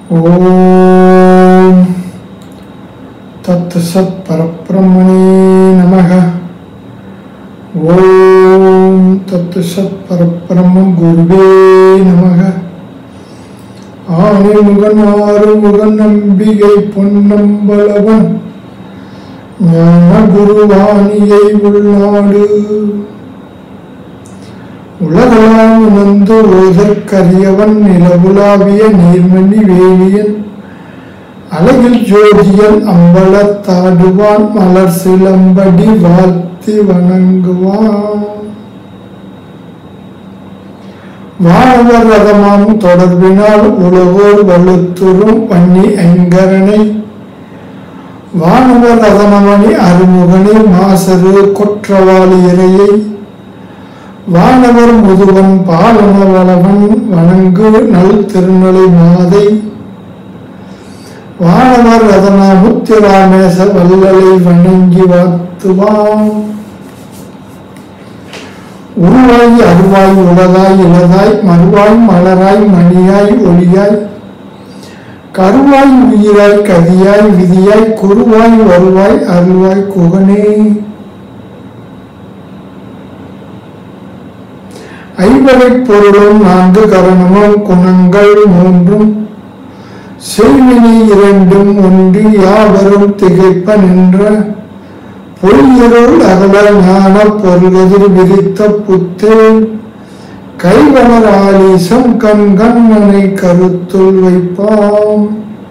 ஓம் தத் சத் பரபிரம்மணே நமக ஓம் தத் சத் பரபிரம்மம் குருவே நமக ஆணைமுகன் ஆறுமுகன் நம்பிகை பொன்னம்பலவன் ஞான குருவாணியை உள்நாடு உலகளாம் உணர்ந்து ஓதற்கரியவன் நிலவுலாவிய நீர்மணி வேலியன் அழகில் ஜோதியன் அம்பலத்தாடுவான் மலர் சிலம்படி வாழ்த்தி வணங்குவான் வானவர் ரதமாம் தொடர்பினால் உலகோர் வலுத்துறும் பண்ணி ஐங்கரனை வானவர் ரதனமணி அருமுகனை மாசரு கொற்றவாளி இறையை வானவர் முதுவன் பாலனவளவன் வணங்கு நல் திருநலை மாதை வானவர் ரதனா முத்திராமேச வல்லலை வணங்கி வாழ்த்துவான் உருவாய் அருவாய் உலகாய் இலதாய் மறுவாய் மலராய் மணியாய் ஒளியாய் கருவாய் உயிராய் கதியாய் விதியாய் குருவாய் வருவாய் அருள்வாய் குகனே ஐவகை பொருளும் நான்கு கரணமும் குணங்கள் மூன்றும் செய்வினை இரண்டும் ஒன்றி யாவரும் திகைப்ப நின்ற பொய்யருள் அகல ஞான பொருளதில் விரித்த புத்தே கைவனர் ஆலீசம் கண் கண்ணனை கருத்துள் வைப்பாம்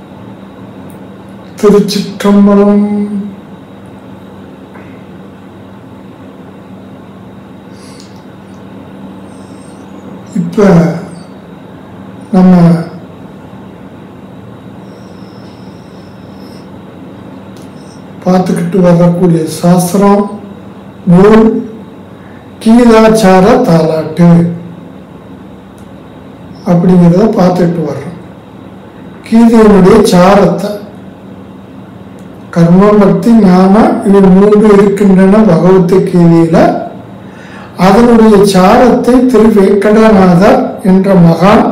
திருச்சிற்றம்பலம் இப்ப நம்ம பார்த்துக்கிட்டு வரக்கூடிய சாஸ்திரம் நூல் கீதாச்சார தாலாட்டு அப்படிங்கிறத பார்த்துட்டு வர்றோம் கீதையினுடைய சாரத்தை கர்ம பக்தி ஞானம் இவை மூன்று இருக்கின்றன பகவத்து கீதையில அதனுடைய சாரத்தை திரு வெங்கடநாதர் என்ற மகான்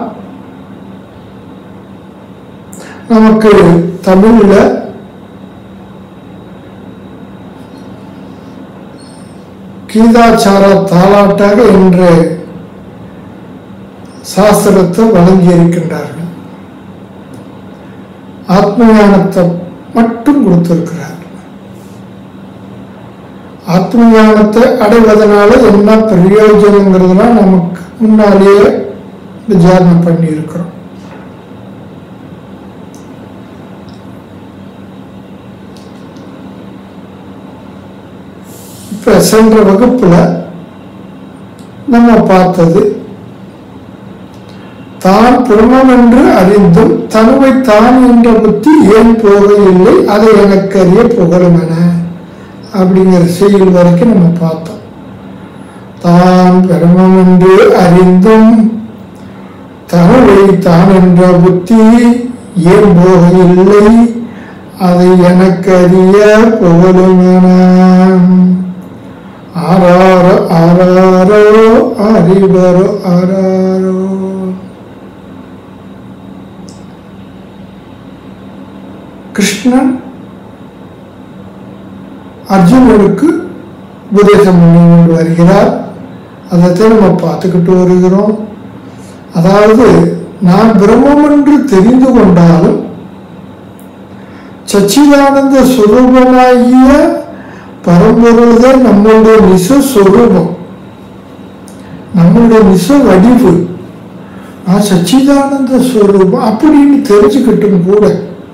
நமக்கு தமிழ்ல கீதாச்சார தாலாட்டாக என்ற சாஸ்திரத்தை வழங்கி இருக்கின்றார்கள் ஆத்ம ஞானத்தை மட்டும் கொடுத்திருக்கிறார் ஆத்ம ஞானத்தை அடைவதனால என்ன பிரயோஜனங்கிறதுலாம் நமக்கு முன்னாலேயே விசாரணை பண்ணி இருக்கிறோம் இப்ப சென்ற வகுப்புல நம்ம பார்த்தது தான் பிரமம் என்று அறிந்தும் தனுவை தான் என்ற புத்தி ஏன் போகவில்லை அதை எனக்கு அறிய புகழும் என அப்படிங்கிற செய்யுள் வரைக்கும் நம்ம பார்த்தோம் தான் பிரமம் என்று அறிந்தும் தனுவை தான் என்ற புத்தி ஏன் போகவில்லை அதை எனக்கு அறிய புகழும் என ஆராரோ ஆராரோ அறிவரோ ஆராரோ கிருஷ்ணன் அர்ஜுனனுக்கு உபதேசம் பண்ணி கொண்டு வருகிறார் அதைத்தான் நம்ம பார்த்துக்கிட்டு வருகிறோம் அதாவது நான் பிரம்மம் என்று தெரிந்து கொண்டாலும் சச்சிதானந்த சுரூபமாகிய பரம்பொருள்தான் நம்மளுடைய நிச சொரூபம் நம்மளுடைய நிச வடிவு நான் சச்சிதானந்த ஸ்வரூபம் அப்படின்னு தெரிஞ்சுக்கிட்டும் கூட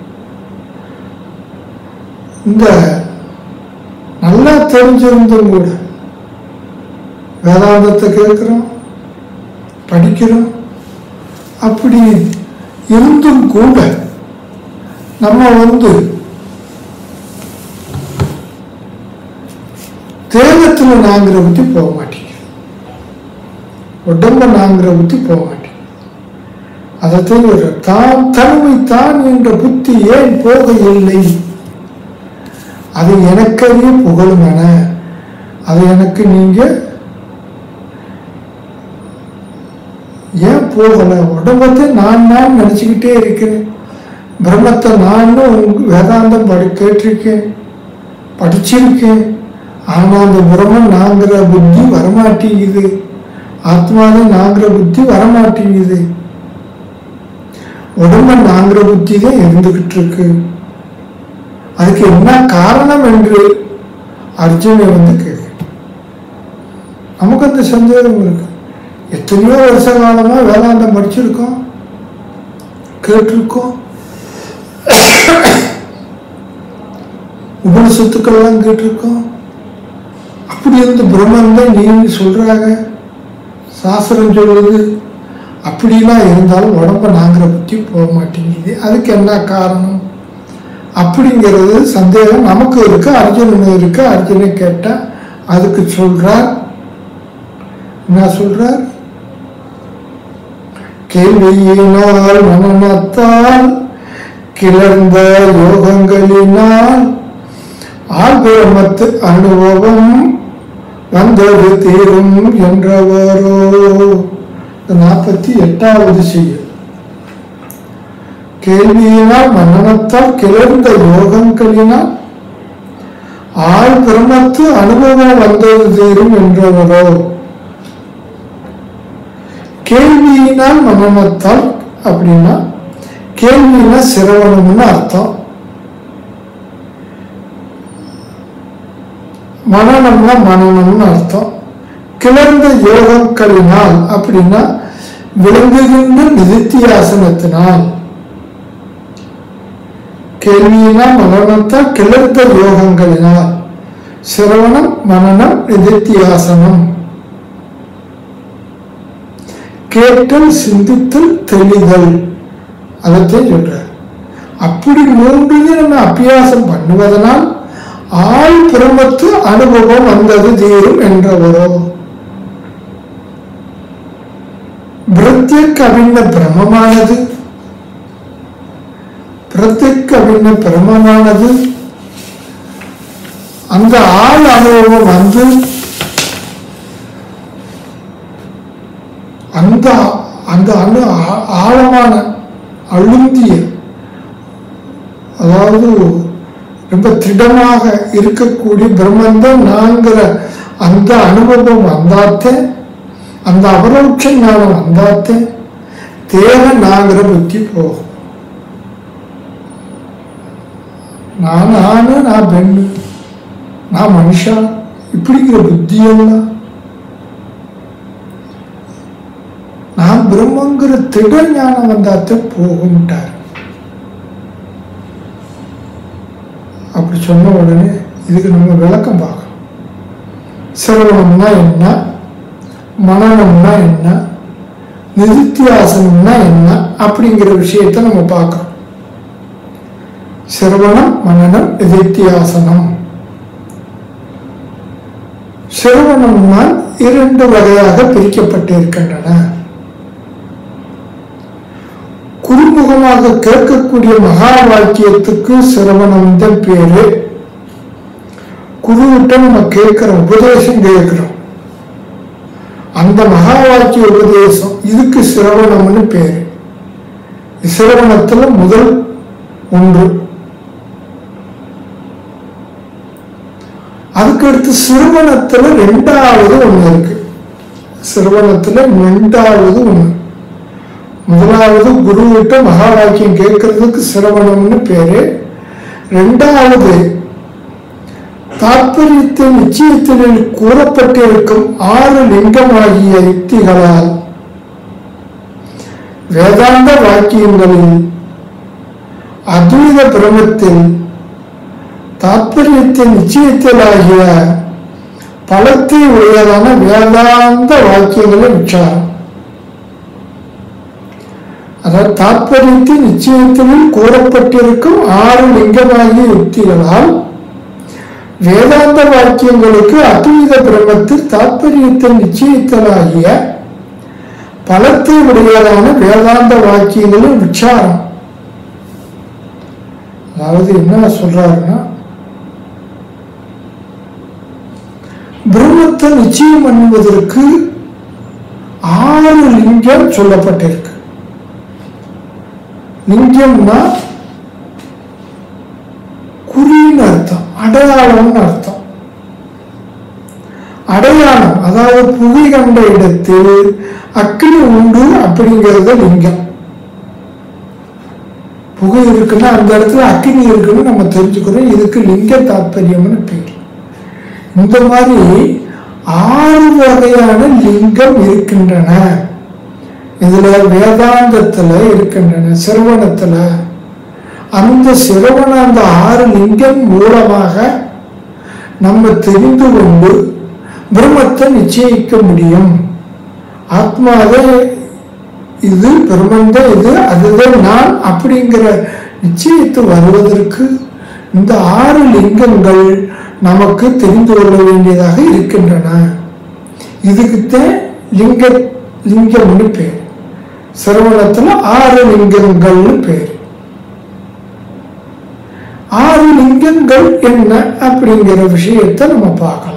இந்த நல்லா தெரிஞ்சிருந்தும் கூட வேதாந்தத்தை கேட்குறோம் படிக்கிறோம் அப்படி இருந்தும் கூட நம்ம வந்து தேகத்துல நாங்கிற புத்தி போக மாட்டேங்குது உடம்ப நாங்கிற புத்தி போக மாட்டேங்குது அதை தெரிவிற தான் தனிமை தான் என்ற புத்தி ஏன் போக இல்லை அது எனக்கறிய புகழும் என அது எனக்கு நீங்க ஏன் போகல உடம்பத்தை நான் நான் நினைச்சுக்கிட்டே இருக்கிறேன் பிரம்மத்தை நானும் வேதாந்தம் படி கேட்டிருக்கேன் படிச்சிருக்கேன் ஆனால் அந்த பிரம்மன் நாங்கிற புத்தி வரமாட்டேங்குது ஆத்மாதான் நாங்கிற புத்தி வரமாட்டேங்குது உடம்ப நாங்கிற புத்தி தான் இருந்துகிட்டு இருக்கு அதுக்கு என்ன காரணம் என்று அர்ஜுனை வந்து கேட்கு நமக்கு அந்த சந்தேகம் இருக்கு எத்தனையோ வருஷ காலமா வேதாந்தம் படிச்சிருக்கோம் கேட்டிருக்கோம் உபனிஷத்துக்கள்லாம் கேட்டிருக்கோம் அப்படி இருந்து பிரம்மன் தான் நீங்க சொல்றாங்க சாஸ்திரம் சொல்லுது அப்படிலாம் இருந்தாலும் உடம்ப நாங்கிற பற்றி போக மாட்டேங்குது அதுக்கு என்ன காரணம் அப்படிங்கிறது சந்தேகம் நமக்கு இருக்கு அர்ஜுனன் இருக்கு அர்ஜுனை கேட்டா அதுக்கு சொல்றார் என்ன சொல்றார் கேள்வியினால் மனநத்தால் கிளர்ந்த யோகங்களினால் ஆழ்பிரமத்து அனுபவம் வந்தது தீரும் என்றவரோ நாற்பத்தி எட்டாவது செய்யும் கேள்வியினால் மனநத்தால் கிளர்ந்த யோகங்களினால் ஆள் பிரமத்து அனுபவம் வந்தது தீரும் என்றவரோ கேள்வியினால் மனநத்தால் அப்படின்னா கேள்வினா சிரவணம்னு அர்த்தம் மனநம்னா மனநம்னு அர்த்தம் கிளர்ந்த யோகங்களினால் அப்படின்னா விளங்குகின்ற நிதித்தியாசனத்தினால் கேள்வியினால் மனநத்தால் கிளர்ந்த யோகங்களினால் சிரவணம் மனநம் நிதித்தியாசனம் கேட்டல் சிந்தித்தல் தெளிதல் அதைத்தான் சொல்றார் அப்படி மூன்றையும் நம்ம அபியாசம் பண்ணுவதனால் ஆள் பிரமத்து அனுபவம் வந்தது தீரும் என்றவரோ பிரத்யக் அபின்ன பிரமமானது பிரத்யக் அபின்ன பிரமமானது அந்த ஆள் அனுபவம் வந்து அந்த அந்த அணு ஆ- ஆழமான அழுந்திய அதாவது ரொம்ப திடமாக இருக்கக்கூடிய பிரம்மந்தம் நான்கிற அந்த அனுபவம் வந்தாத்தே அந்த அபரோட்ச ஞானம் வந்தாத்தே தேவ நாங்கிற புத்தி போகும் நான் நானு நான் பெண்ணு நான் மனுஷா இப்படிங்கிற புத்தியெல்லாம் நான் பிரம்மங்கிற திட ஞானம் வந்தாத்த போகும்ட்டார் அப்படி சொன்ன உடனே இதுக்கு நம்ம விளக்கம் பார்க்கணும் சிரவணம்னா என்ன மனநம்னா என்ன நிதித்தியாசனம்னா என்ன அப்படிங்கிற விஷயத்தை நம்ம பார்க்கறோம் சிரவணம் மனநம் நிதித்தியாசனம் சிரவணம்னா இரண்டு வகையாக பிரிக்கப்பட்டிருக்கின்றன குறுமுகமாக கேட்கக்கூடிய மகா வாக்கியத்துக்கு சிரவணம் தான் பேரு குருவிட்ட நம்ம கேட்கிற உபதேசம் கேட்கிறோம் அந்த மகா வாக்கிய உபதேசம் இதுக்கு சிரவணம்னு பேரு சிரவணத்துல முதல் ஒன்று அதுக்கடுத்து சிறுவனத்துல ரெண்டாவது ஒண்ணு இருக்கு சிறுவனத்துல ரெண்டாவது ஒண்ணு முதலாவது குருவிட்ட மகா வாக்கியம் கேட்கறதுக்கு சிரவணம்னு பேரு ரெண்டாவது தாற்பயத்தின் நிச்சயத்தினில் கூறப்பட்டிருக்கும் ஆறு லிங்கமாகிய யுக்திகளால் வேதாந்த வாக்கியங்களில் அத்வைத பிரமத்தில் தாற்பயத்தின் நிச்சயத்திலாகிய பலத்தை உடையதான வேதாந்த வாக்கியங்களை விசாரம் அதாவது தாற்பயத்தின் நிச்சயத்திலும் கூறப்பட்டிருக்கும் ஆறு லிங்கமாகிய யுக்திகளால் வேதாந்த வாக்கியங்களுக்கு அத்வைத பிரம்மத்தில் தாற்பயத்தின் நிச்சயத்திலாகிய பலத்தை உடையதான வேதாந்த வாக்கியங்களும் விசாரம் அதாவது என்ன சொல்றாருன்னா பிரம்மத்தை நிச்சயம் பண்ணுவதற்கு ஆறு லிங்கம் சொல்லப்பட்டிருக்கு லிங்கம்னா அடையாளம்னு அர்த்தம் அடையாளம் அதாவது புவி கண்ட இடத்தில் அக்கினி உண்டு அப்படிங்கிறது லிங்கம் புகை இருக்குன்னா அந்த இடத்துல அக்கினி இருக்குன்னு நம்ம தெரிஞ்சுக்கிறோம் இதுக்கு லிங்க தாத்பரியம்னு பேர் இந்த மாதிரி ஆறு வகையான லிங்கம் இருக்கின்றன இதுல வேதாந்தத்துல இருக்கின்றன சிரவணத்துல அந்த சிரவண அந்த ஆறு லிங்கம் மூலமாக நம்ம தெரிந்து கொண்டு பிரம்மத்தை நிச்சயிக்க முடியும் ஆத்மாவே இது பிரம்மந்த இது அதுதான் நான் அப்படிங்கிற நிச்சயத்து வருவதற்கு இந்த ஆறு லிங்கங்கள் நமக்கு தெரிந்து கொள்ள வேண்டியதாக இருக்கின்றன இதுக்குத்தான் லிங்க லிங்கம்னு பேர் சிரவணத்துல ஆறு லிங்கங்கள்னு பேர் ஆறு லிங்கங்கள் என்ன அப்படிங்கிற விஷயத்தை நம்ம பார்க்கலாம்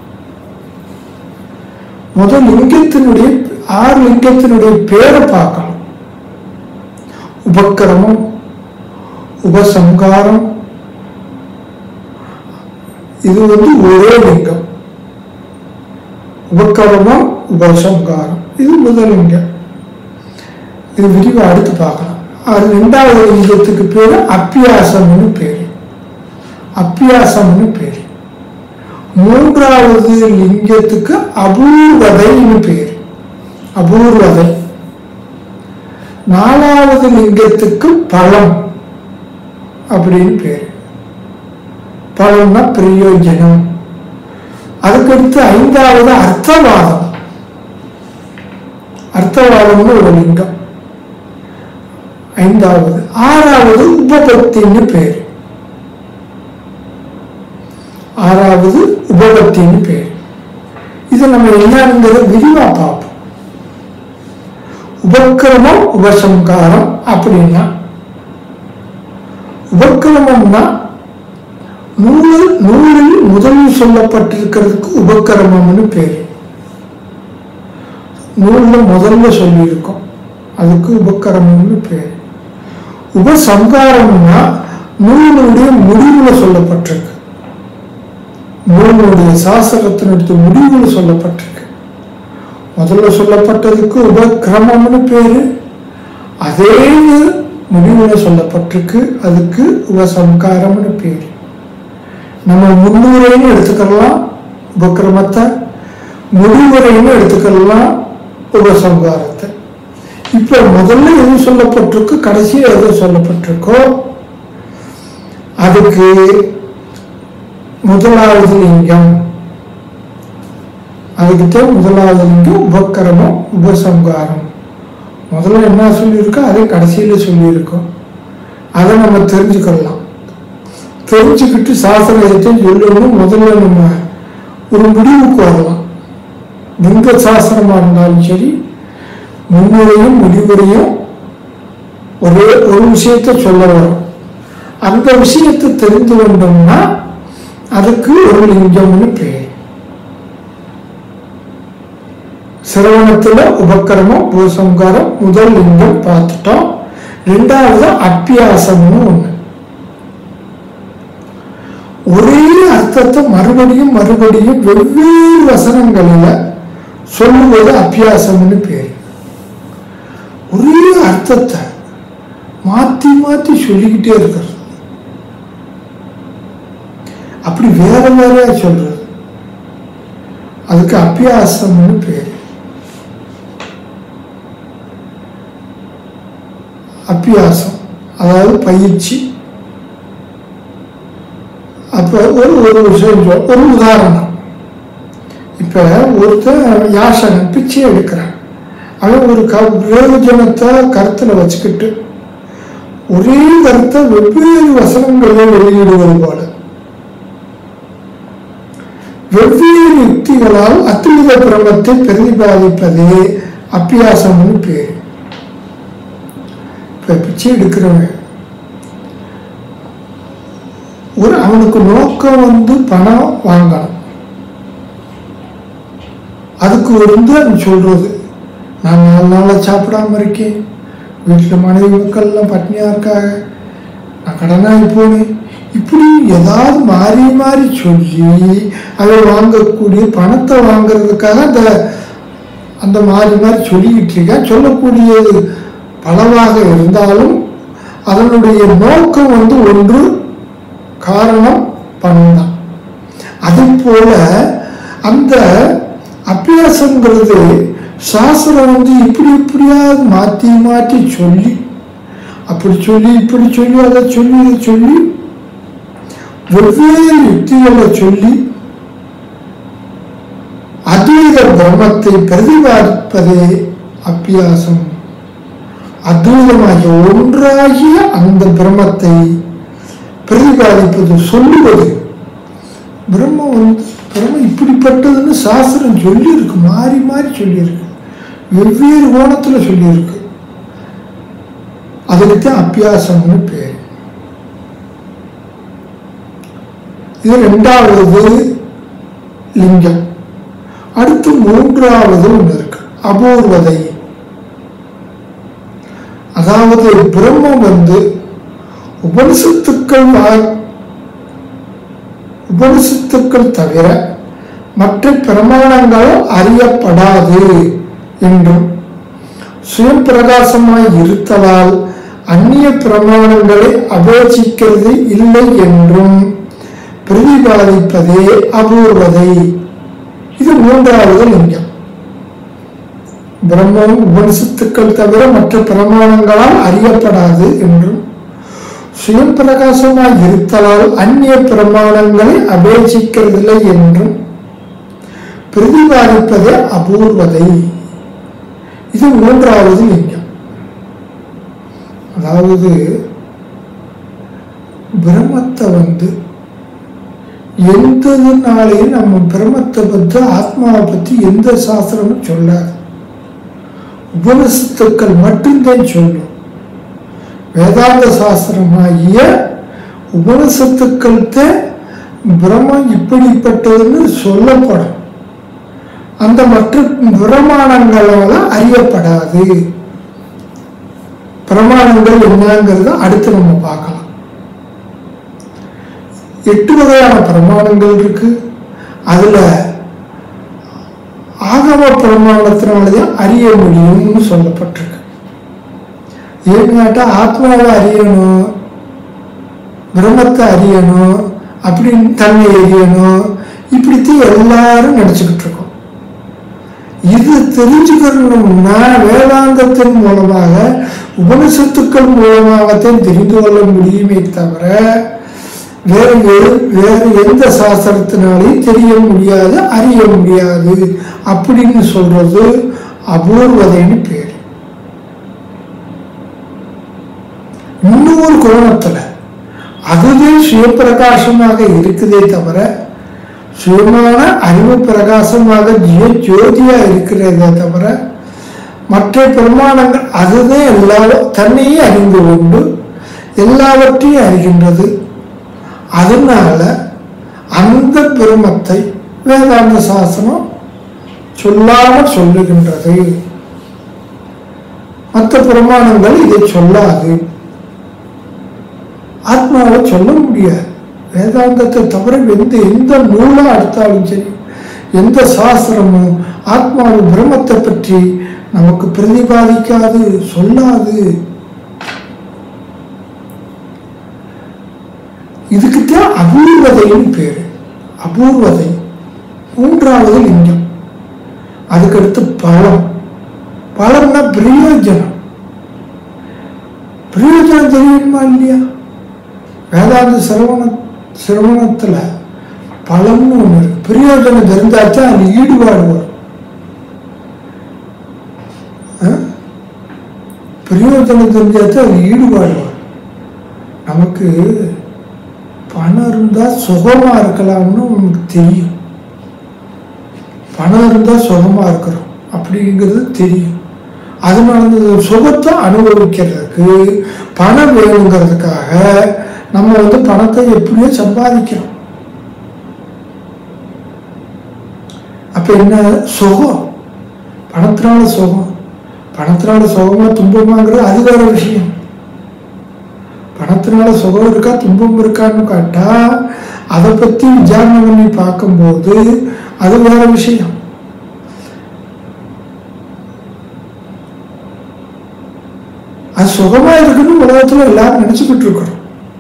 முதல் லிங்கத்தினுடைய ஆறு லிங்கத்தினுடைய பேரை பார்க்கலாம் உபக்கிரமம் உபசங்காரம் இது வந்து ஒரே லிங்கம் உபக்கிரமம் உபசங்காரம் இது முதல் லிங்கம் இது விரிவா அடுத்து பார்க்கலாம் அது ரெண்டாவது லிங்கத்துக்கு பேரு அப்பியாசம்னு பேரு அப்பியாசம்னு பேரு மூன்றாவது லிங்கத்துக்கு அபூர்வதைன்னு பேர் அபூர்வதை நாலாவது லிங்கத்துக்கு பழம் அப்படின்னு பேர் பழம்னா பிரயோஜனம் அதுக்கடுத்து ஐந்தாவது அர்த்தவாதம் அர்த்தவாதம்னு ஒரு லிங்கம் ஐந்தாவது ஆறாவது உபபத்தின்னு பேர் ஆறாவது உபபத்தின்னு பேர் இது நம்ம என்னங்கிறத விரிவா பார்ப்போம் உபக்கிரமம் உபசங்காரம் அப்படின்னா உபக்கிரமம்னா நூலில் நூலில் முதலில் சொல்லப்பட்டிருக்கிறதுக்கு உபக்கிரமம்னு பேர் நூல்ல முதல்ல சொல்லியிருக்கோம் அதுக்கு உபக்கிரமம்னு பேர் உபசங்காரம்னா நூலுடைய முடிவுல சொல்லப்பட்டிருக்கு நூலுடைய சாஸ்திரத்தினுடைய முடிவுல சொல்லப்பட்டிருக்கு முதல்ல சொல்லப்பட்டதுக்கு உபக்கிரமம்னு பேரு அதே முடிவுல சொல்லப்பட்டிருக்கு அதுக்கு உபசம்காரம்னு பேரு நம்ம முன்னுரைன்னு எடுத்துக்கலாம் உபக்கிரமத்தை முடிவுரைன்னு எடுத்துக்கலாம் உபசம்காரத்தை இப்ப முதல்ல எது சொல்லப்பட்டிருக்கு கடைசி எது சொல்லப்பட்டிருக்கோ அதுக்கு முதலாவது லிங்கம் அதுக்குத்தான் முதலாவது லிங்கம் உபக்கிரமம் உபசம்காரம் முதல்ல என்ன சொல்லியிருக்கோ அதை கடைசியில் சொல்லியிருக்கோம் அதை நம்ம தெரிஞ்சுக்கலாம் தெரிஞ்சுக்கிட்டு சாஸ்திரத்தை சொல்லணும் முதல்ல நம்ம ஒரு முடிவுக்கு வரலாம் எந்த சாஸ்திரமாக இருந்தாலும் சரி முன்னுரையும் முடிவுரையும் ஒரே ஒரு விஷயத்தை சொல்ல வரும் அந்த விஷயத்தை தெரிந்து கொண்டோம்னா அதுக்கு ஒரு லிங்கம்னு பேர் சிரவணத்துல உபக்கிரமம் பூசங்காரம் முதல் லிங்கம் பார்த்துட்டோம் ரெண்டாவது அப்பியாசம்னு ஒண்ணு ஒரே அர்த்தத்தை மறுபடியும் மறுபடியும் வெவ்வேறு வசனங்களில் சொல்லுவது அப்பியாசம்னு பேர் ஒரே அர்த்தத்தை மாத்தி மாத்தி சொல்லிக்கிட்டே இருக்கிறது அப்படி வேற வேறையா சொல்றது அதுக்கு அப்பியாசம்னு பேர் அப்பியாசம் அதாவது பயிற்சி அப்போ ஒரு ஒரு விஷயம் சொல் ஒரு உதாரணம் இப்போ ஒருத்தன் யாசனம் பிச்சை எடுக்கிறான் அவன் ஒரு க பிரயோஜனத்தை கருத்தில் வச்சுக்கிட்டு ஒரே கருத்தை வெவ்வேறு வசனங்களில் வெளியிடுவது போல வெவ்வேறு யுக்திகளால் அத்வித பிரமத்தை பிரதிபாதிப்பதே அப்பியாசம்னு பேர் இப்போ பிச்சை எடுக்கிறவன் ஒரு அவனுக்கு நோக்கம் வந்து பணம் வாங்கணும் அதுக்கு வந்து அவன் சொல்றது நான் நாலு நாளாக சாப்பிடாம இருக்கேன் வீட்டில் மனைவி மக்கள்லாம் பட்னியாக இருக்காங்க நான் கடனாகி போனேன் இப்படி ஏதாவது மாறி மாறி சொல்லி அதை வாங்கக்கூடிய பணத்தை வாங்குறதுக்காக அந்த அந்த மாறி மாறி சொல்லிக்கிட்டு இருக்கேன் சொல்லக்கூடியது பலவாக இருந்தாலும் அதனுடைய நோக்கம் வந்து ஒன்று காரணம் பணம் தான் அது போல அந்த அபியாசங்கிறது சாஸ்திரம் வந்து இப்படி இப்படியாவது மாற்றி மாற்றி சொல்லி அப்படி சொல்லி இப்படி சொல்லி அதை சொல்லி இதை சொல்லி வெவ்வேறு யுக்திகளை சொல்லி அத்வைத பிரம்மத்தை பிரதிபாதிப்பதே அப்பியாசம் அத்வைதமாகிய ஒன்றாகிய அந்த பிரம்மத்தை பிரதிபாதிப்பது சொல்லுவது பிரம்மம் வந்து பிரம்மம் இப்படிப்பட்டதுன்னு சாஸ்திரம் சொல்லியிருக்கு மாறி மாறி சொல்லியிருக்கு வெவ்வேறு கோணத்தில் சொல்லியிருக்கு அதுக்கு தான் அப்பியாசம்னு பேர் இது ரெண்டாவது லிங்கம் அடுத்து மூன்றாவது ஒன்று இருக்கு அபூர்வதை அதாவது பிரம்மம் வந்து உபனிஷத்துக்கள் வா- உபனிஷத்துக்கள் தவிர மற்ற பிரமாணங்கள் அறியப்படாது என்றும் சுயம் பிரகாசமாய் இருத்தலால் அந்நிய பிரமாணங்களை அபேட்சிக்கிறது இல்லை என்றும் பிரதிபாதிப்பதே அபூர்வதை இது மூன்றாவது லிங்கம் பிரம்மம் உபனிஷத்துக்கள் தவிர மற்ற பிரமாணங்களால் அறியப்படாது என்றும் சுயம் பிரகாசமாய் இருத்தலால் அந்நிய பிரமாணங்களை அபேட்சிக்கிறதில்லை என்றும் பிரதிபாதிப்பதே அபூர்வதை இது மூன்றாவது லிங்கம் அதாவது பிரம்மத்தை வந்து எந்ததுனாலையும் நம்ம பிரம்மத்தை பற்றி ஆத்மாவை பற்றி எந்த சாஸ்திரமும் சொல்லாது உபனிஷத்துக்கள் மட்டும்தான் சொல்லும் வேதாந்த சாஸ்திரமாகிய உபனிஷத்துக்கள் தான் பிரம்மம் இப்படிப்பட்டதுன்னு சொல்லப்படும் அந்த மற்ற பிரமாணங்களால அறியப்படாது பிரமாணங்கள் என்னங்கிறத அடுத்து நம்ம பார்க்கலாம் எட்டு வகையான பிரமாணங்கள் இருக்கு அதுல ஆகம பிரமாணத்தினாலதான் அறிய முடியும்னு சொல்லப்பட்டிருக்கு ஏன்னு கேட்டா ஆத்மாவை அறியணும் பிரம்மத்தை அறியணும் அப்படின்னு தன்னை அறியணும் இப்படித்தான் எல்லாரும் நினைச்சுக்கிட்டு இருக்கோம் இது தெரிஞ்சுக்கணும்னா வேதாந்தத்தின் மூலமாக உபனிஷத்துக்கள் மூலமாகத்தான் தெரிந்து கொள்ள முடியுமே தவிர வேறு எது- வேறு எந்த சாஸ்திரத்தினாலையும் தெரிய முடியாது அறிய முடியாது அப்படின்னு சொல்றது அபூர்வதைன்னு பேர் இன்னொரு கோணத்துல அதுவே சுயப்பிரகாசமாக இருக்குதே தவிர சுயமான அறிவு பிரகாசமாக ஜீவ ஜோதியா இருக்கிறதே தவிர மற்ற பிரமாணங்கள் அதுதான் எல்லா தன்னையே அறிந்து கொண்டு எல்லாவற்றையும் அறிகின்றது அதனால அந்த பிரமத்தை வேதாந்த சாஸ்திரம் சொல்லாமல் சொல்லுகின்றது மற்ற பிரமாணங்கள் இதை சொல்லாது ஆத்மாவை சொல்ல முடியாது வேதாந்தத்தை தவிர எந்த எந்த நூலா எடுத்தாலும் சரி எந்த சாஸ்திரமும் ஆத்மாவின் பிரம்மத்தை பற்றி நமக்கு பிரதிபாதிக்காது சொல்லாது இதுக்குத்தான் அபூர்வதைன்னு பேரு அபூர்வதை மூன்றாவது லிங்கம் அதுக்கடுத்து பழம் பழம்னா பிரயோஜனம் பிரயோஜனம் தெரியுமா இல்லையா வேதாந்த சிரவண சிரவணத்தில் பழம்னு ஒன்று இருக்கு பிரயோஜனம் தெரிஞ்சாச்சும் அது ஈடுபாடு வரும் ஆ? பிரயோஜனம் தெரிஞ்சாச்சும் அது ஈடுபாடு வரும் நமக்கு பணம் இருந்தால் சுகமாக இருக்கலாம்னு நமக்கு தெரியும் பணம் இருந்தால் சுகமாக இருக்கிறோம் அப்படிங்கிறது தெரியும் அதனால அந்த சுகத்தை அனுபவிக்கிறதுக்கு பணம் வேணுங்கிறதுக்காக நம்ம வந்து பணத்தை எப்படியோ சம்பாதிக்கிறோம் அப்ப என்ன சுகம் பணத்தினால சுகம் பணத்தினால சுகமா துன்பமாங்கிறது அது வேற விஷயம் பணத்தினால சுகம் இருக்கா துன்பம் இருக்கான்னு காட்டா அதை பத்தி விசாரணை பண்ணி பார்க்கும்போது அது வேற விஷயம் அது சுகமா இருக்குன்னு உலகத்துல எல்லாரும் நினைச்சுக்கிட்டு இருக்கிறோம்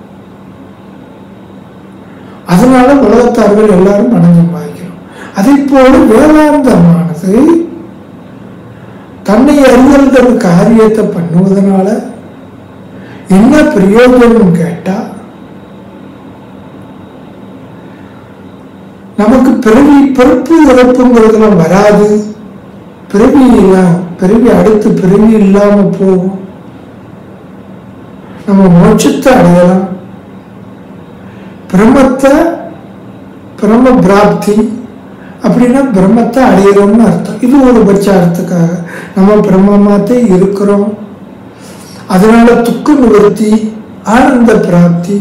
அதனால உலகத்தார்கள் எல்லாரும் பணம் சம்பாதிக்கிறோம் அதே போல வேதாந்தமானது தன்னை அறிதல்கிற காரியத்தை பண்ணுவதனால என்ன பிரயோஜனம் கேட்டா நமக்கு பிறவி பிறப்பு இறப்புங்கிறதுலாம் வராது பிறவி எல்லாம் பிறவி அடுத்து பிறவி இல்லாம போகும் நம்ம மோட்சத்தை அடையலாம் பிரம்மத்தை பிரம்ம பிராப்தி அப்படின்னா பிரம்மத்தை அடையிறோம்னு அர்த்தம் இது ஒரு பட்சார்த்தத்துக்காக நம்ம பிரம்மமாத்தே இருக்கிறோம் அதனால துக்க நிவர்த்தி ஆனந்த பிராப்தி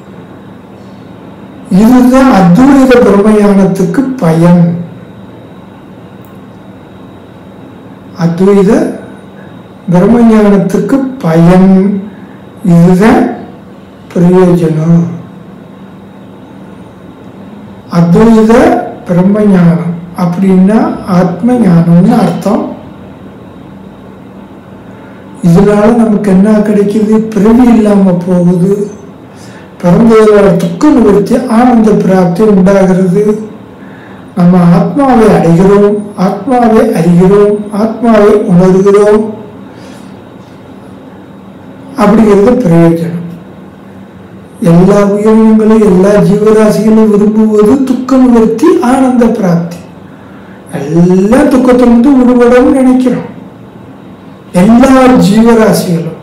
இதுதான் அத்வைத பிரம்மஞானத்துக்கு பயன் அத்வைத பிரம்மஞானத்துக்கு பயன் இதுதான் பிரயோஜனம் அத்வைத பிரம்மஞானம் அப்படின்னா ஆத்ம ஞானம்னு அர்த்தம் இதனால நமக்கு என்ன கிடைக்குது பிறவி இல்லாம போகுது பிறந்ததோட துக்க நிவர்த்தி ஆனந்த பிராப்தி உண்டாகிறது நம்ம ஆத்மாவை அடைகிறோம் ஆத்மாவை அறிகிறோம் ஆத்மாவை உணர்கிறோம் அப்படிங்கிறது பிரயோஜனம் எல்லா உயிரினங்களும் எல்லா ஜீவராசிகளும் விரும்புவது துக்க நிவர்த்தி ஆனந்த பிராப்தி எல்லா துக்கத்திலிருந்து விடுபடவும் நினைக்கிறோம் எல்லா ஜீவராசிகளும்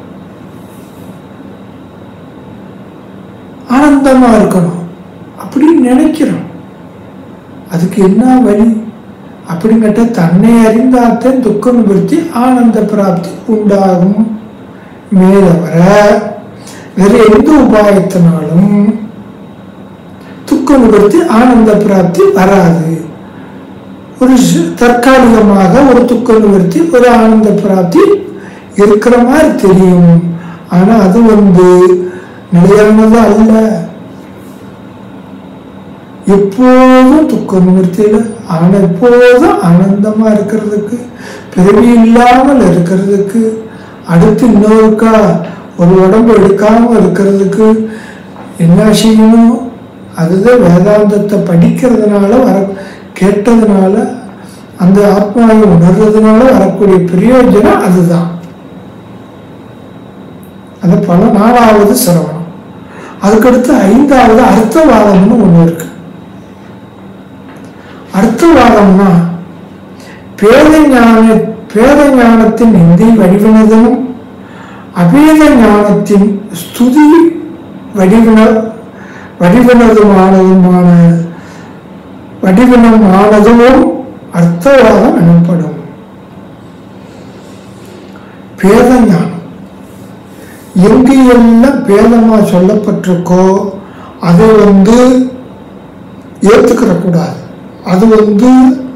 ஆனந்தமா இருக்கணும் அப்படின்னு நினைக்கிறோம் அதுக்கு என்ன வழி அப்படின்னு கேட்டா தன்னை அறிந்தாத்தான் துக்க நிவர்த்தி ஆனந்த பிராப்தி உண்டாகும் மேலவர வேற எந்த உபாயத்தினாலும் துக்க நிவர்த்தி ஆனந்த பிராப்தி வராது ஒரு சி- தற்காலிகமாக ஒரு துக்க நிவர்த்தி ஒரு ஆனந்த பிராப்தி இருக்கிற மாதிரி தெரியும் ஆனா அது வந்து நிலையானது அல்ல எப்போதும் துக்க நிவர்த்தியில ஆனா எப்போதும் ஆனந்தமா இருக்கிறதுக்கு பிறவி இல்லாமல் இருக்கிறதுக்கு அடுத்து இன்னொருக்கா ஒரு உடம்பு எடுக்காம இருக்கிறதுக்கு என்ன செய்யணும் அதுதான் வேதாந்தத்தை படிக்கிறதுனால வர கேட்டதுனால அந்த ஆத்மாவை உணர்றதுனால வரக்கூடிய பிரயோஜனம் அதுதான் அந்த பல நாலாவது சிரவணம் அதுக்கடுத்து ஐந்தாவது அர்த்தவாதம்னு ஒண்ணு இருக்கு அர்த்தவாதம்னா பேத ஞான பேத ஞானத்தின் நிந்தை வடிவினதும் அபேத ஞானத்தின் ஸ்துதி வடிவின வடிவினதுமானதுமான வடிவினமானதும் அர்த்தவாதம் எனப்படும் பேத ஞானம் எங்கு எல்லாம் பேதமா சொல்லப்பட்டிருக்கோ அதை வந்து ஏத்துக்கிற கூடாது அது வந்து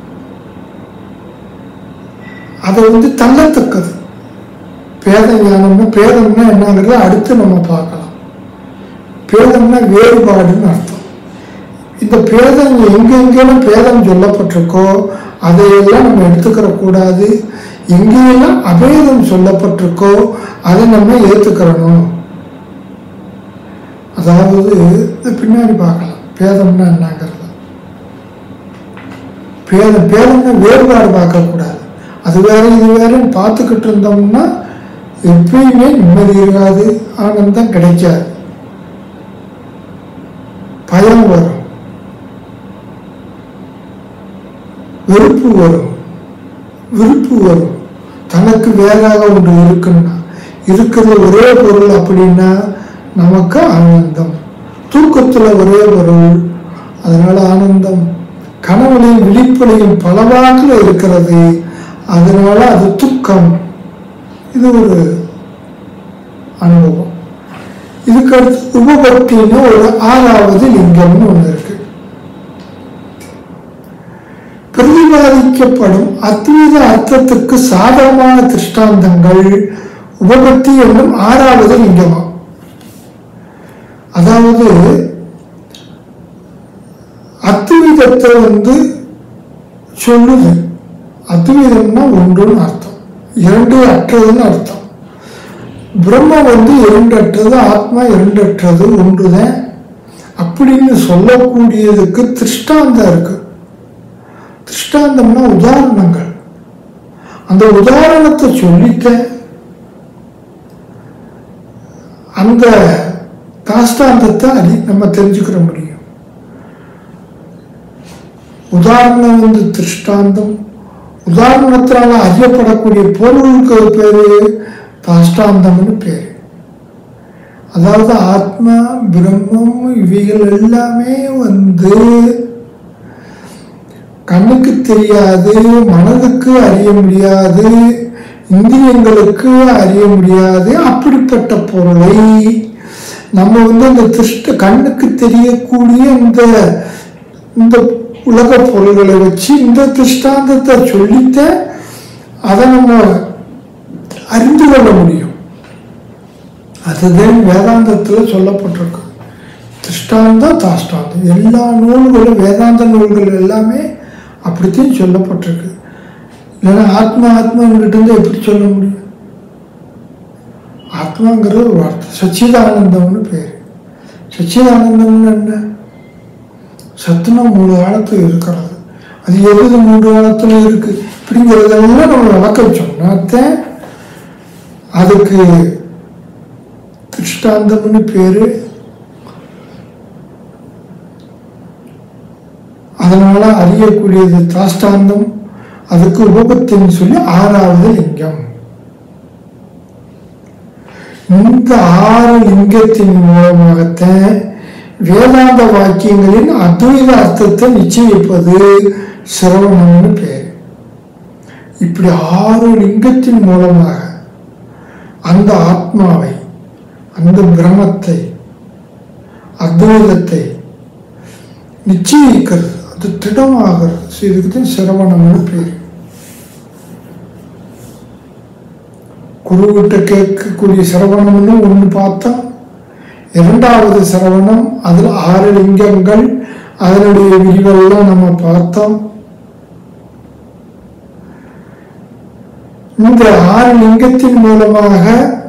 அது வந்து தள்ளத்தக்கது பேத ஞானம்னா பேதம்னா என்னங்கிறத அடுத்து நம்ம பார்க்கலாம் பேதம்னா வேறுபாடுன்னு அர்த்தம் இந்த பேதம் எங்கெங்கெல்லாம் பேதம் சொல்லப்பட்டிருக்கோ அதையெல்லாம் நம்ம எடுத்துக்கிற கூடாது எங்கெல்லாம் அபேதம் சொல்லப்பட்டிருக்கோ அதை நம்ம ஏற்றுக்கிறணும் அதாவது இது பின்னாடி பார்க்கலாம் பேதம்னா என்னங்கிறது பேதம் பேதம்னா வேறுபாடு பார்க்கக்கூடாது அது வேற இது வேறன்னு பார்த்துக்கிட்டு இருந்தோம்னா எப்பயுமே நிம்மதி இருக்காது ஆனந்தம் கிடைக்காது பயம் வரும் வெறுப்பு வரும் விருப்பு வரும் தனக்கு வேறாக ஒன்று இருக்குன்னா இருக்கிறது ஒரே பொருள் அப்படின்னா நமக்கு ஆனந்தம் தூக்கத்துல ஒரே பொருள் அதனால ஆனந்தம் கனவுலையும் விழிப்புலையும் பலவாக்கில் இருக்கிறது அதனால அது துக்கம் இது ஒரு அனுபவம் இதுக்கு அடுத்து உபபக்தின்னு ஒரு ஆறாவது லிங்கம்னு ஒன்று இருக்கு பிரதிபாதிக்கப்படும் அத்வைத அர்த்தத்துக்கு சாதகமான திருஷ்டாந்தங்கள் உபபக்தி என்னும் ஆறாவது லிங்கமாம் அதாவது அத்துவிதத்தை வந்து சொல்லுது அத்துவிதம்னா ஒன்றுன்னு அர்த்தம் இரண்டு அற்றதுன்னு அர்த்தம் பிரம்ம வந்து இரண்டற்றது ஆத்மா இரண்டற்றது ஒன்றுதான் அப்படின்னு சொல்லக்கூடியதுக்கு திருஷ்டாந்தம் இருக்கு திருஷ்டாந்தம்னா உதாரணங்கள் அந்த உதாரணத்தை சொல்லித்தேன் அந்த தாஷ்டாந்தத்தை அறி நம்ம தெரிஞ்சுக்கிற முடியும் உதாரணம் வந்து திருஷ்டாந்தம் உதாரணத்தினால அறியப்படக்கூடிய பொருளுக்கு பேரு தாஷ்டாந்தம்னு பேரு அதாவது ஆத்மா பிரம்மம் இவைகள் எல்லாமே வந்து கண்ணுக்கு தெரியாது மனதுக்கு அறிய முடியாது இந்திரியங்களுக்கு அறிய முடியாது அப்படிப்பட்ட பொருளை நம்ம வந்து அந்த திருஷ்ட கண்ணுக்கு தெரியக்கூடிய இந்த இந்த உலக பொருள்களை வச்சு இந்த திருஷ்டாந்தத்தை சொல்லித்த அதை நம்ம அறிந்து கொள்ள முடியும் அதுதான் வேதாந்தத்தில் சொல்லப்பட்டிருக்கு திருஷ்டாந்தம் தாஷ்டாந்தம் எல்லா நூல்களும் வேதாந்த நூல்கள் எல்லாமே அப்படித்தான் சொல்லப்பட்டிருக்கு இல்லைன்னா ஆத்மா ஆத்மாங்கிட்ட இருந்து எப்படி சொல்ல முடியும் ஆத்மாங்கிறது ஒரு வார்த்தை சச்சிதானந்தம்னு பேர் சச்சிதானந்தம்னு என்ன சத்துனா மூணு காலத்தில் இருக்கிறது அது எது மூன்று காலத்தில் இருக்கு இப்படிங்கிறதெல்லாம் நம்ம விளக்கம் சொன்னாத்தான் அதுக்கு திருஷ்டாந்தம்னு பேரு அதனால அறியக்கூடியது தாஷ்டாந்தம் அதுக்கு உபபத்தின்னு சொல்லி ஆறாவது லிங்கம் இந்த ஆறு லிங்கத்தின் மூலமாகத்தான் வேதாந்த வாக்கியங்களின் அத்வைத அர்த்தத்தை நிச்சயிப்பது சிரவணம்னு பேர் இப்படி ஆறு லிங்கத்தின் மூலமாக அந்த ஆத்மாவை அந்த பிரமத்தை அத்வைதத்தை நிச்சயிக்கிறது அது திடமாகிறது ஸோ இதுக்கு தான் சிரவணம்னு பேர் குருவிட்ட கேட்கக்கூடிய சிரவணம்னு ஒன்று பார்த்தோம் இரண்டாவது சிரவணம் அதில் ஆறு லிங்கங்கள் அதனுடைய விரிவெல்லாம் நம்ம பார்த்தோம் இந்த ஆறு லிங்கத்தின் மூலமாக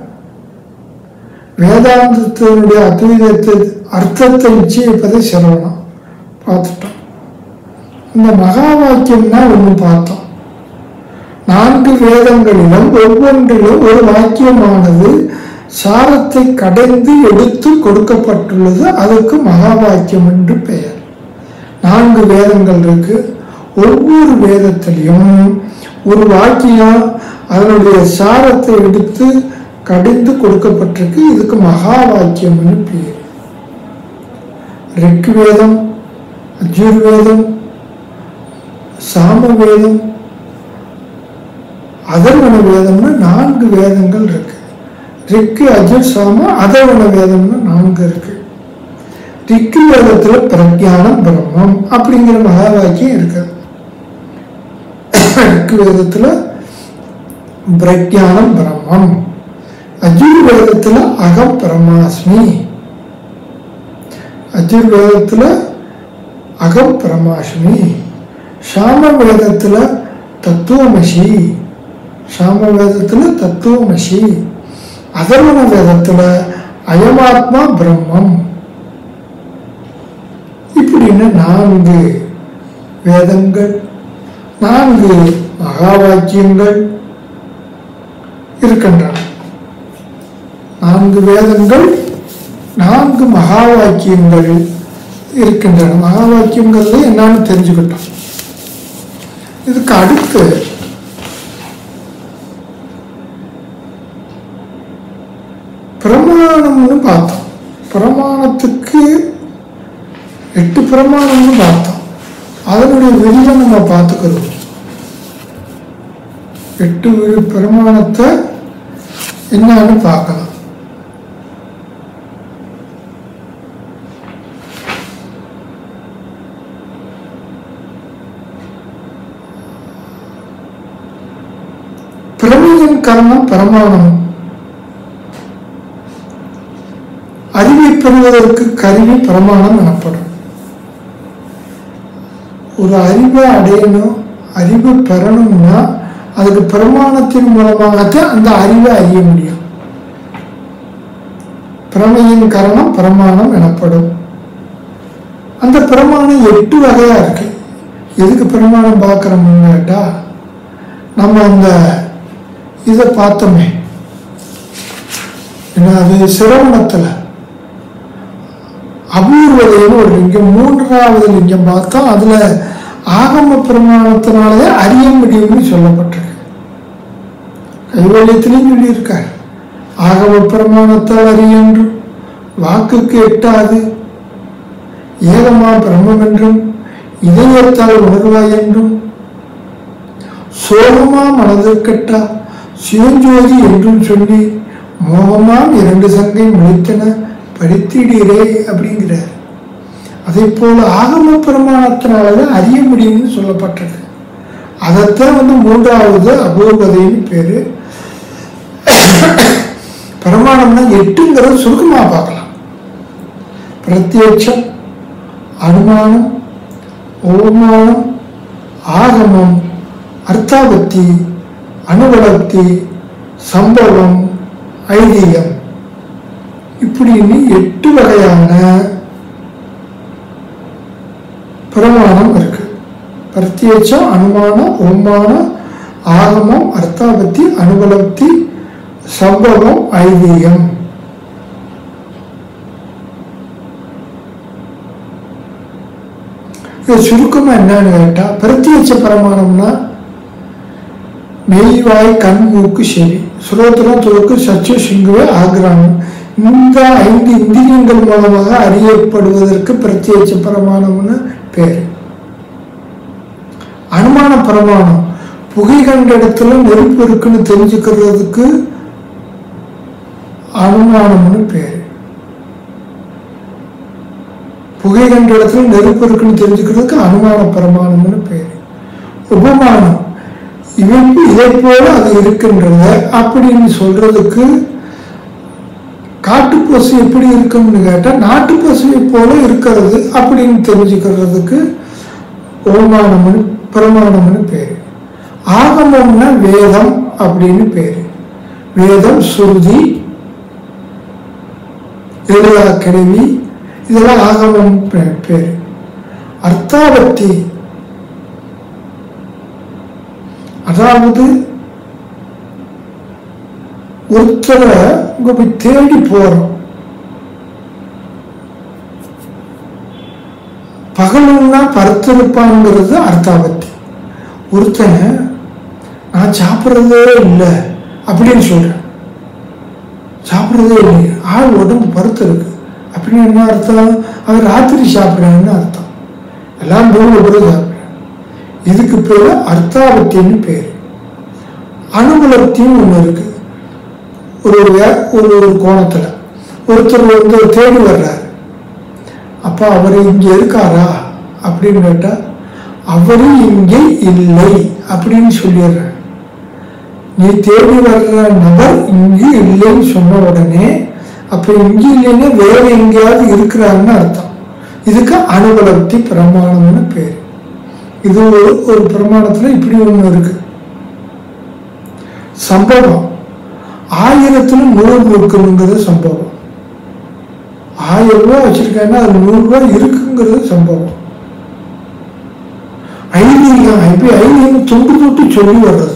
வேதாந்தத்தினுடைய அத்வைதத்தை அர்த்தத்தை நிச்சயிப்பதை சிரவணம் பார்த்துட்டோம் இந்த மகா வாக்கியம்னா ஒன்று பார்த்தோம் நான்கு வேதங்களிலும் ஒவ்வொன்றிலும் ஒரு வாக்கியமானது சாரத்தை கடைந்து எடுத்து கொடுக்கப்பட்டுள்ளது அதுக்கு மகா வாக்கியம் என்று பெயர் நான்கு வேதங்கள் இருக்கு ஒவ்வொரு வேதத்திலையும் ஒரு வாக்கியம் அதனுடைய சாரத்தை எடுத்து கடிந்து கொடுக்கப்பட்டிருக்கு இதுக்கு மகா வாக்கியம்னு பேர் ரிக் வேதம் அஜுர்வேதம் சாமவேதம் அதர்வன வேதம்னு நான்கு வேதங்கள் இருக்கு ரிக்கு அஜுர் சாம அதர்வன வேதம்னு நான்கு இருக்கு ரிக்கு வேதத்துல பிரஜானம் பிரம்மம் அப்படிங்கிற மகா வாக்கியம் இருக்கு ரிக்கு வேதத்துல பிரஜானம் பிரம்மம் அஜுர்வேதத்துல அகம் பிரமாஸ்மி அஜுர்வேதத்துல அகம் பிரமாஸ்மி சாம வேதத்துல தத்துவமசி சாம வேதத்துல தத்துவமசி அதர்வன வேதத்துல அயமாத்மா பிரம்மம் இப்படின்னு நான்கு வேதங்கள் நான்கு மகா வாக்கியங்கள் இருக்கின்றன நான்கு வேதங்கள் நான்கு மகா வாக்கியங்கள் இருக்கின்றன மகா வாக்கியங்கள்ல என்னன்னு தெரிஞ்சுக்கிட்டோம் இதுக்கு அடுத்து பிரமாணம்னு பார்த்தோம் பிரமாணத்துக்கு எட்டு பிரமாணம்னு பார்த்தோம் அதனுடைய விரிவை நம்ம பார்த்துக்கிறோம் எட்டு விரி- பிரமாணத்தை என்னன்னு பார்க்கலாம் பிரமியின் கர்மம் பிரமாணம் அறிவை பெறுவதற்கு கருவி பிரமாணம் எனப்படும் ஒரு அறிவை அடையணும் அறிவு பெறணும்னா அதுக்கு பிரமாணத்தின் மூலமாகத்தான் அந்த அறிவை அறிய முடியும் பிரமையின் காரணம் பிரமாணம் எனப்படும் அந்த பிரமாணம் எட்டு வகையா இருக்கு எதுக்கு பிரமாணம் பார்க்குறோம்னு கேட்டா நம்ம அந்த இதை பார்த்தோமே என்ன அது சிரவணத்தில் அபூர்வதைன்னு ஒரு லிங்கம் மூன்றாவது லிங்கம் பார்த்தா அதுல ஆகம பிரமாணத்தினாலே அறிய முடியும்னு சொல்லப்பட்டிருக்கு கைவல்யத்திலையும் சொல்லியிருக்கார் ஆகம பிரமாணத்தால் அறியென்றும் வாக்குக்கு எட்டாது ஏகமா பிரம்மம் என்றும் இதயத்தால் உணர்வாய் என்றும் சோகமா மனதிற்கட்டா சிவஞ்சோதி என்றும் சொல்லி மோகமாம் இரண்டு சங்கை முடித்தன படித்திடீரே அப்படிங்கிறார் அதே போல ஆகம பிரமாணத்தினாலதான் அறிய முடியும்னு சொல்லப்பட்டிருக்கு அதைத்தான் வந்து மூன்றாவது அபூர்வதைன்னு பேரு பிரமாணம்னா எட்டுங்கிறது சுருக்கமா பார்க்கலாம் பிரத்யட்சம் அனுமானம் ஓமானம் ஆகமம் அர்த்தாபத்தி அனுவலப்தி சம்பவம் ஐதீகம் இப்படின்னு எட்டு வகையான பிரமாணம் இருக்கு பிரத்யட்சம் அனுமானம் ஓமானம் ஆகமம் அர்த்தாபத்தி அனுபலப்தி சம்பவம் ஐதீகம் இது சுருக்கமா என்னன்னு கேட்டா பிரத்யட்ச பிரமாணம்னா மெய் வாய் கண் மூக்கு செவி சுரோத்திரம் துவக்கு சச்சு சிங்குவே ஆக்ராமம் இந்த ஐந்து இந்திரியங்கள் மூலமாக அறியப்படுவதற்கு பிரத்யட்ச பிரமாணம்னு பேர் அனுமான பிரமாணம் புகை கண்ட இடத்துல நெருப்பு இருக்குன்னு தெரிஞ்சுக்கிறதுக்கு அனுமானம்னு பேர் புகை கண்ட இடத்துல நெருப்பு இருக்குன்னு தெரிஞ்சுக்கிறதுக்கு அனுமான பிரமாணம்னு பேர் உபமானம் இவன் இதை போல அது இருக்கின்றத அப்படின்னு சொல்றதுக்கு காட்டுப்பசு எப்படி இருக்கும்னு கேட்டால் நாட்டு பசுவை போல இருக்கிறது அப்படின்னு தெரிஞ்சுக்கிறதுக்கு ஓமானம்னு பிரமாணம்னு பேர் ஆகமம்னா வேதம் அப்படின்னு பேர் வேதம் சுருதி எழுதா கிழவி இதெல்லாம் ஆகமம் பே- பேர் அர்த்தாபத்தி அதாவது ஒருத்தரை உங்க போய் தேடி போறோம் பகலுன்னா பருத்திருப்பாங்கிறது அர்த்தாபத்தி ஒருத்தன் நான் சாப்பிட்றதே இல்லை அப்படின்னு சொல்றேன் சாப்பிட்றதே இல்லை ஆள் உடம்பு பருத்து இருக்கு அப்படின்னு என்ன அர்த்தம் அவன் ராத்திரி சாப்பிட்றான்னு அர்த்தம் எல்லாம் மூணு பேரும் சாப்பிட்றேன் இதுக்கு பேர் அர்த்தாபத்தின்னு பேர் அனுகுலத்தியும் ஒன்று இருக்கு ஒரு வே- ஒரு ஒரு கோணத்தில் ஒருத்தர் வந்து தேடி வர்றார் அப்போ அவர் இங்கே இருக்காரா அப்படின்னு கேட்டால் அவரு இங்கே இல்லை அப்படின்னு சொல்லிடுறார் நீ தேடி வர்ற நபர் இங்கு இல்லைன்னு சொன்ன உடனே அப்போ இங்கே இல்லைன்னா வேற எங்கேயாவது இருக்கிறாருன்னு அர்த்தம் இதுக்கு அனுபலப்தி பிரமாணம்னு பேர் இது ஒரு ஒரு பிரமாணத்தில் இப்படி ஒன்று இருக்கு சம்பவம் ஆயிரத்துல நூறு இருக்குங்கிறது சம்பவம் ஆயிரம் ரூபாய் வச்சிருக்கேன்னா அது நூறு ரூபாய் இருக்குங்கிறது சம்பவம் ஐதீகம் இப்படி ஐதீகம் தொண்டு தொட்டு சொல்லி வர்றது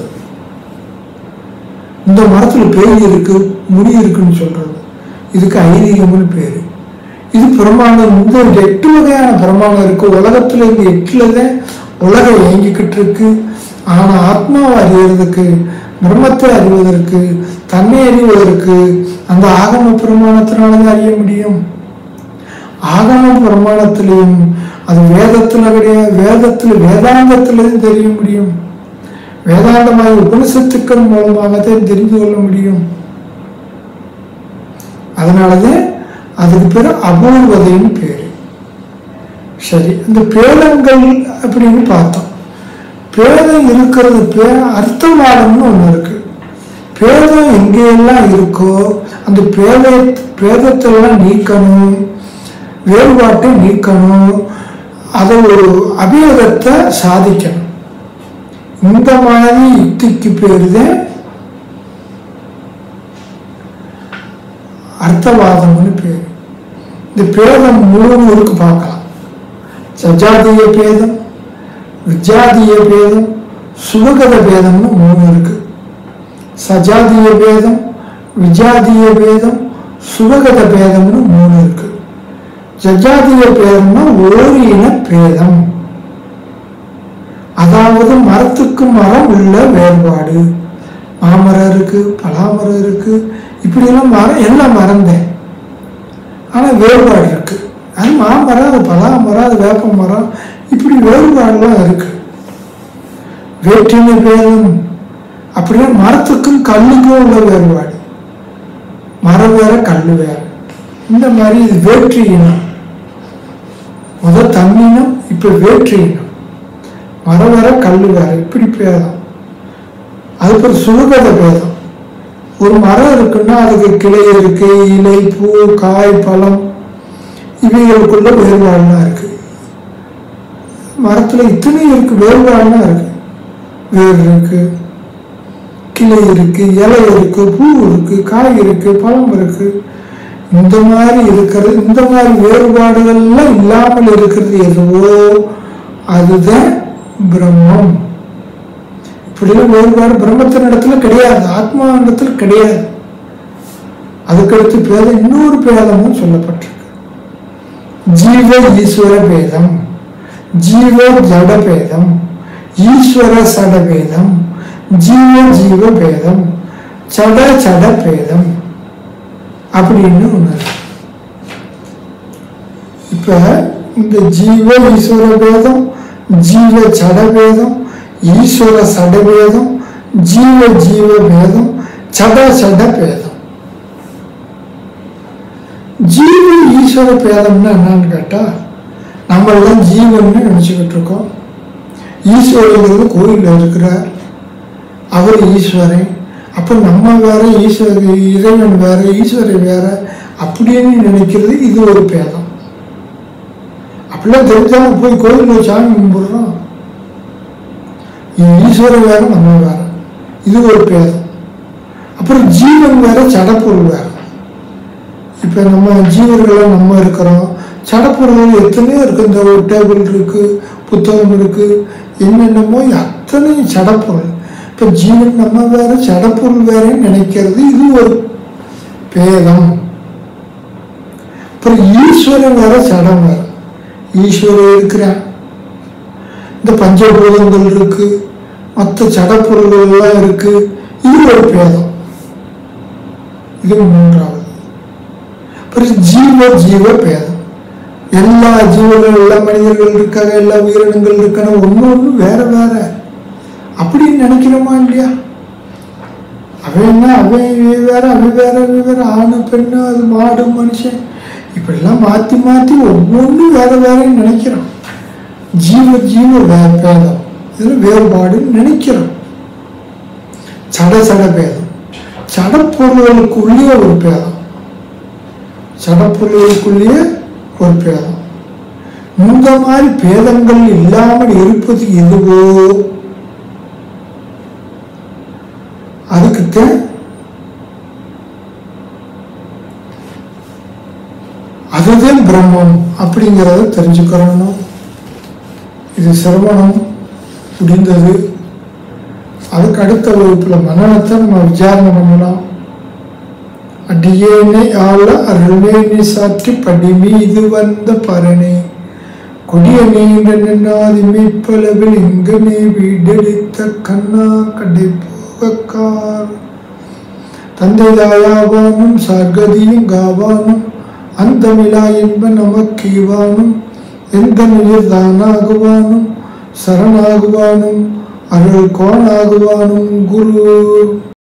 இந்த மரத்துல பேய் இருக்கு முடி இருக்குன்னு சொல்றது இதுக்கு ஐதீகம்னு பேரு இது பிரமாணம் இந்த எட்டு வகையான பிரமாணம் இருக்கு உலகத்துல இந்த எட்டுல தான் உலகம் இயங்கிக்கிட்டு இருக்கு ஆனா ஆத்மாவை அறியறதுக்கு பிரம்மத்தை அறிவதற்கு தன்னை அறிவதற்கு அந்த ஆகம பிரமாணத்தினாலதான் அறிய முடியும் ஆகம பிரமாணத்திலையும் அது வேதத்துல கிடையாது வேதத்துல வேதாந்தத்திலையும் தெரிய முடியும் வேதாந்தமாய் உபனிஷத்துக்கள் மூலமாகத்தான் தெரிந்து கொள்ள முடியும் அதனாலதான் அதுக்கு பேர் அபூர்வதைன்னு பேரு சரி இந்த பேதங்கள் அப்படின்னு பார்த்தோம் பேதம் இருக்கிறது பேர் அர்த்தவாதம்னு ஒன்று இருக்கு பேதம் எங்கெல்லாம் இருக்கோ அந்த பேத பேதத்தெல்லாம் நீக்கணும் வேறுபாட்டை நீக்கணும் அதை ஒரு அபியோகத்தை சாதிக்கணும் இந்த மாதிரி யுக்திக்கு பேர் தான் அர்த்தவாதம்னு பேர் இந்த பேதம் மூணு இருக்கு பார்க்கலாம் சஜாதிய பேதம் விஜாதிய பேதம் சுபகத பேதம்னு மூணு இருக்கு சஜாதிய பேதம் விஜாதிய பேதம் சுபகத பேதம்னு மூணு இருக்கு ஜஜாதிய பேதம்னா ஒரு இன பேதம் அதாவது மரத்துக்கு மரம் உள்ள வேறுபாடு மாமரம் இருக்கு பலாமரம் இருக்கு இப்படியெல்லாம் மரம் எல்லாம் மறந்தேன் ஆனால் வேறுபாடு இருக்கு அது மாமரம் அது பலாமரம் அது வேப்ப மரம் இப்படி வேறுபாடுலாம் இருக்கு வேற்றின பேதம் அப்படின்னா மரத்துக்கும் கல்லுக்கும் உள்ள வேறுபாடு மரம் வேற கல் வேற இந்த மாதிரி இது வேற்று இனம் முதல் தன்னினம் இப்போ வேற்று இனம் மரம் வேற கல் வேற இப்படி பேதம் அதுக்கு ஒரு சுகத பேதம் ஒரு மரம் இருக்குன்னா அதுக்கு கிளை இருக்கு இலை பூ காய் பழம் இவைகளுக்குள்ள வேறுபாடுலாம் இருக்கு மரத்துல இத்தனை இருக்கு வேறுபாடுலாம் இருக்கு வேர் இருக்கு கிளை இருக்கு இலை இருக்கு பூ இருக்கு காய் இருக்கு பழம் இருக்கு இந்த மாதிரி இருக்கிறது இந்த மாதிரி வேறுபாடுகள்லாம் இல்லாமல் இருக்கிறது எதுவோ அதுதான் பிரம்மம் இப்படிலாம் வேறுபாடு பிரம்மத்தின் இடத்துல கிடையாது ஆத்மா இடத்துல கிடையாது அதுக்கடுத்து பேதம் இன்னொரு பேதமும் சொல்லப்பட்டிருக்கு ஜீவ ஈஸ்வர பேதம் ஜீவ ஜட பேதம் ஈஸ்வர சட பேதம் ஜீவ ஜீவ பேதம் சட சட பேதம் அப்படின்னு ஒன்று இருக்கு. இப்ப இந்த ஜீவ ஈஸ்வர பேதம் ஜீவ சட பேதம் ஈஸ்வர சட பேதம் ஜீவ ஜீவ பேதம் சட சட பேதம் ஜீவ ஈஸ்வர பேதம்னா என்னன்னு கேட்டா நம்ம எல்லாம் ஜீவன்னு நினைச்சுக்கிட்டு இருக்கோம் ஈஸ்வரங்கிறது கோயிலில் இருக்கிறார் அவர் ஈஸ்வரன் அப்போ நம்ம வேற ஈஸ்வர இறைவன் வேற ஈஸ்வரன் வேற அப்படின்னு நினைக்கிறது இது ஒரு பேதம் அப்படிலாம் தெரிஞ்சாம போய் கோயிலில் சாமி கும்பிடுறோம் ஈஸ்வரன் வேற நம்ம வேற இது ஒரு பேதம் அப்புறம் ஜீவன் வேற சடப்பொருள் வேற இப்போ நம்ம ஜீவர்களாக நம்ம இருக்கிறோம் சடப்பொருள்கள் எத்தனையோ இருக்கு இந்த ஒரு டேபிள் இருக்கு புத்தகம் இருக்கு என்னென்னமோ அத்தனையும் சடப்பொருள் இப்போ ஜீவன் நம்ம வேற சடப்பொருள் வேறன்னு நினைக்கிறது இது ஒரு பேதம் அப்புறம் ஈஸ்வரன் வேற சடம் வேற ஈஸ்வரன் இருக்கிறான் இந்த பஞ்சபூதங்கள் இருக்கு மற்ற சடப்பொருள்கள் எல்லாம் இருக்கு இது ஒரு பேதம் இது மூன்றாவது அப்புறம் ஜீவ ஜீவ பேதம் எல்லா ஜீவர்கள் எல்லா மனிதர்கள் இருக்காங்க எல்லா உயிரினங்கள் இருக்காங்க ஒன்று ஒன்று வேற வேற அப்படின்னு நினைக்கிறோமா இல்லையா அவன் என்ன அவன் இவன் வேற அவன் வேற அவன் வேற ஆணு பெண்ணு அது மாடு மனுஷன் இப்படிலாம் மாற்றி மாற்றி ஒவ்வொன்றும் வேற வேறன்னு நினைக்கிறோம் ஜீவ ஜீவ வே பேதம் இதில் வேறுபாடுன்னு நினைக்கிறோம் சட சட பேதம் சடப்பொருள்களுக்குள்ளேயே ஒரு பேதம் சடப்பொருள்களுக்குள்ளேயே ஒரு பேதம் இந்த மாதிரி பேதங்கள் இல்லாமல் இருப்பது எதுவோ அதுக்குத்தான் அதுதான் பிரம்மம் அப்படிங்கிறத தெரிஞ்சுக்கிறணும் இது சிரவணம் முடிந்தது அதுக்கு அடுத்த வகுப்பில் மனநத்தை நம்ம விசாரணை பண்ணலாம் அடியேனை ஆள அருள்வேணி சாற்றி படி மீது வந்த பரணே கொடிய நீண்ட நின்னாதி மீட்பளவில் இங்கனே வீடெடுத்த கண்ணா கடை போகக்கார் தந்தை தாயாவானும் சர்கதியும் காவானும் அந்த விழா என்ப நமக்கீவானும் எந்த நிலையில் தானாகுவானும் சரணாகுவானும் அருள் கோணாகுவானும் குரு